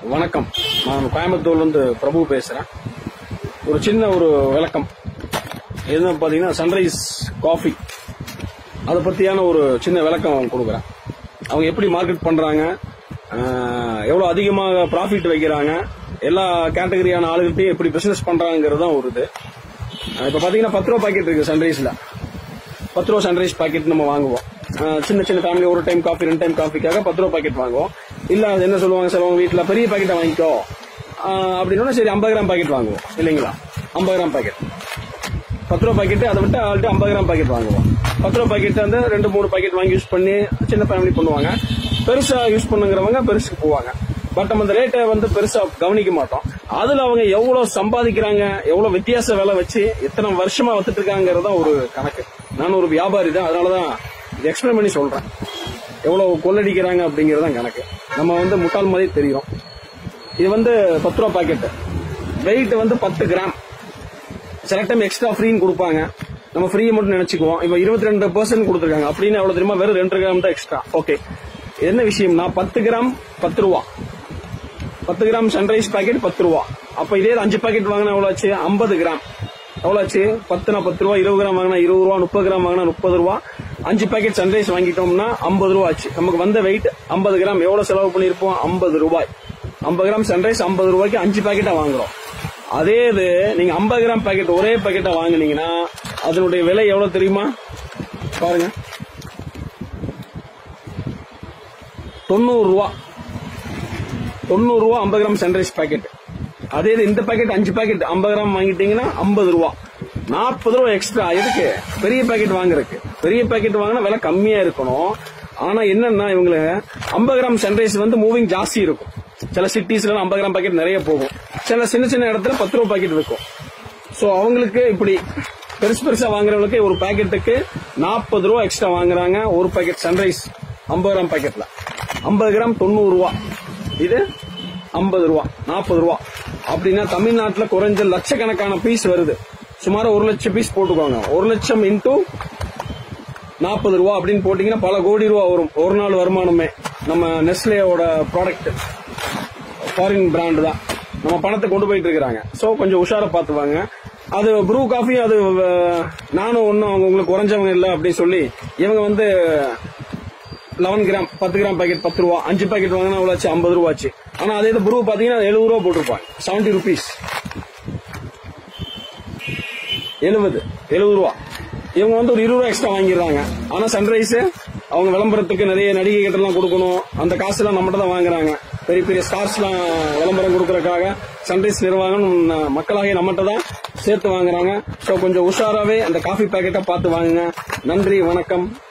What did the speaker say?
வணக்கம் நான் கோயம்புத்தூர்லேருந்து பிரபு பேசுகிறேன் ஒரு சின்ன ஒரு விளக்கம் என்ன பார்த்தீங்கன்னா சன்ரைஸ் காஃபி அதை பற்றியான ஒரு சின்ன விளக்கம் கொடுக்குறேன் அவங்க எப்படி மார்க்கெட் பண்ணுறாங்க எவ்வளோ அதிகமாக ப்ராஃபிட் வைக்கிறாங்க எல்லா கேட்டகரியான ஆளுகிட்டையும் எப்படி பிஸ்னஸ் பண்ணுறாங்கிறது தான் ஒரு இது இப்போ பார்த்தீங்கன்னா பத்து ரூபா பாக்கெட் இருக்குது சன்ரைஸில் பத்து ரூபா சன்ரைஸ் பாக்கெட் நம்ம வாங்குவோம் அஹ் சின்ன சின்ன ஃபேமிலி ஒரு டைம் காஃபி ரெண்டு டைம் காஃபிக்காக பத்து ரூபா பாக்கெட் வாங்குவோம் இல்ல அது என்ன சொல்லுவாங்க சிலவங்க வீட்டுல பெரிய பாக்கெட்டை வாங்கிக்கோ அஹ் அப்படின்னா சரி ஐம்பது கிராம் பாக்கெட் வாங்குவோம் இல்லைங்களா ஐம்பது கிராம் பாக்கெட் பத்து ரூபா பாக்கெட் அதை விட்டு ஆல்ரெடி ஐம்பது கிராம் பாக்கெட் வாங்குவோம் பத்து ரூபா பாக்கெட் வந்து ரெண்டு மூணு பாக்கெட் வாங்கி யூஸ் பண்ணி சின்ன ஃபேமிலி பண்ணுவாங்க பெருசா யூஸ் பண்ணுங்கிறவங்க பெருசுக்கு போவாங்க பட் நம்ம அந்த ரேட்டை வந்து பெருசா கவனிக்க மாட்டோம் அதுல அவங்க எவ்வளவு சம்பாதிக்கிறாங்க எவ்வளவு வித்தியாச விலை வச்சு எத்தனை வருஷமா வந்துட்டு இருக்காங்கிறது தான் ஒரு கணக்கு நான் ஒரு வியாபாரி தான் அதனாலதான் இது எக்ஸ்பிளைன் பண்ணி சொல்றேன் எவ்வளவு கொள்ளடிக்கிறாங்க அப்படிங்கறது தான் கணக்கு நம்ம வந்து முட்டாள் மாதிரி தெரியும் இது வந்து பத்து ரூபா பாக்கெட் வெயிட் வந்து பத்து கிராம் சில டைம் எக்ஸ்ட்ரா ஃப்ரீன்னு கொடுப்பாங்க நம்ம ஃப்ரீ மட்டும் நினைச்சுக்குவோம் இப்போ இருபத்தி ரெண்டு பர்சன்ட் கொடுத்துருக்காங்க அப்படின்னு எவ்வளவு தெரியுமா வெறும் ரெண்டு கிராம் தான் எக்ஸ்ட்ரா ஓகே என்ன விஷயம்னா பத்து கிராம் பத்து ரூபா பத்து கிராம் சன்ரைஸ் பாக்கெட் பத்து ரூபா அப்ப இதே அஞ்சு பாக்கெட் வாங்கினா எவ்வளவு ஆச்சு ஐம்பது கிராம் எவ்வளவு ஆச்சு பத்துனா பத்து ரூபா இருபது கிராம் வாங்கினா இருபது ரூபா முப்பது கிராம் வாங்கினா முப்பது ரூபா அஞ்சு பாக்கெட் சன்ரைஸ் வாங்கிட்டோம்னா ஐம்பது ரூபா ஆச்சு நமக்கு வந்த வெயிட் ஐம்பது கிராம் எவ்வளவு செலவு பண்ணிருப்போம் ஐம்பது ரூபாய் ஐம்பது கிராம் சன்ரைஸ் ஐம்பது ரூபாய்க்கு அஞ்சு பாக்கெட்டா வாங்குறோம் அதே இது நீங்க ஐம்பது கிராம் பாக்கெட் ஒரே பாக்கெட்டா வாங்குனீங்கன்னா அதனுடைய விலை எவ்வளவு தெரியுமா பாருங்க தொண்ணூறு ரூபா தொண்ணூறு ரூபா ஐம்பது கிராம் சன்ரைஸ் பாக்கெட் அதே இது இந்த பாக்கெட் அஞ்சு பாக்கெட் ஐம்பது கிராம் வாங்கிட்டீங்கன்னா ஐம்பது ரூபா நாற்பது ரூபா எக்ஸ்ட்ரா எதுக்கு பெரிய பாக்கெட் வாங்குறதுக்கு பெரிய பாக்கெட் வாங்கினா விலை கம்மியா இருக்கணும் ஆனா என்னன்னா இவங்க ஐம்பது கிராம் சன்ரைஸ் வந்து மூவிங் ஜாஸ்தி இருக்கும் சில சிட்டிஸ்ல ஐம்பது கிராம் பாக்கெட் நிறைய போகும் சில சின்ன சின்ன இடத்துல பத்து ரூபா பாக்கெட் இருக்கும் சோ அவங்களுக்கு இப்படி பெருசு பெருசா வாங்குறவங்களுக்கு ஒரு பாக்கெட்டுக்கு நாற்பது ரூபா எக்ஸ்ட்ரா வாங்குறாங்க ஒரு பாக்கெட் சன்ரைஸ் ஐம்பது கிராம் பாக்கெட்ல ஐம்பது கிராம் தொண்ணூறு ரூபா இது ஐம்பது ரூபா நாற்பது ரூபா அப்படின்னா தமிழ்நாட்டுல குறைஞ்ச லட்சக்கணக்கான பீஸ் வருது சுமார் ஒரு லட்சம் பீஸ் போட்டுக்கோங்க ஒரு லட்சம் இன்டூ நாற்பது ரூபா அப்படின்னு போட்டீங்கன்னா பல கோடி ரூபா வரும் ஒரு நாள் வருமானமே நம்ம நெஸ்லேயோட ப்ராடக்ட் ஃபாரின் பிராண்ட் தான் நம்ம பணத்தை கொண்டு போயிட்டு இருக்கிறாங்க ஸோ கொஞ்சம் உஷாரா பார்த்துவாங்க அது ப்ரூ காஃபி அது அஹ், நானும் ஒன்றும் அவங்க உங்களுக்கு குறைஞ்சவங்க இல்லை அப்படின்னு சொல்லி இவங்க வந்து லெவன் கிராம் பத்து கிராம் பாக்கெட் பத்து ரூபா அஞ்சு பாக்கெட் வாங்கினா எவ்வளோ ஆச்சு ஐம்பது ரூபா ஆச்சு ஆனா அதே இது ப்ரூ பாத்தீங்கன்னா எழுபது ரூபா போட்டிருப்பாங்க செவன்டி ருபீஸ் எழுபது எழுபது ரூபா இவங்க வந்து ஒரு இருபது ரூபா எக்ஸ்ட்ரா வாங்கிடுறாங்க ஆனா சன்ரைஸ் அவங்க விளம்பரத்துக்கு நிறைய நடிகைகிட்ட எல்லாம் கொடுக்கணும் அந்த காசுலாம் நம்மகிட்ட தான் வாங்குறாங்க பெரிய பெரிய ஸ்டார்ஸ்லாம் விளம்பரம் கொடுக்கறதுக்காக சன்ரைஸ் நிர்வாகம் ந- மக்களாகிய நம்மகிட்ட தான் சேர்த்து வாங்குறாங்க ஸோ கொஞ்சம் உஷாராவே அந்த காஃபி பாக்கெட்டை பார்த்து வாங்குங்க நன்றி வணக்கம்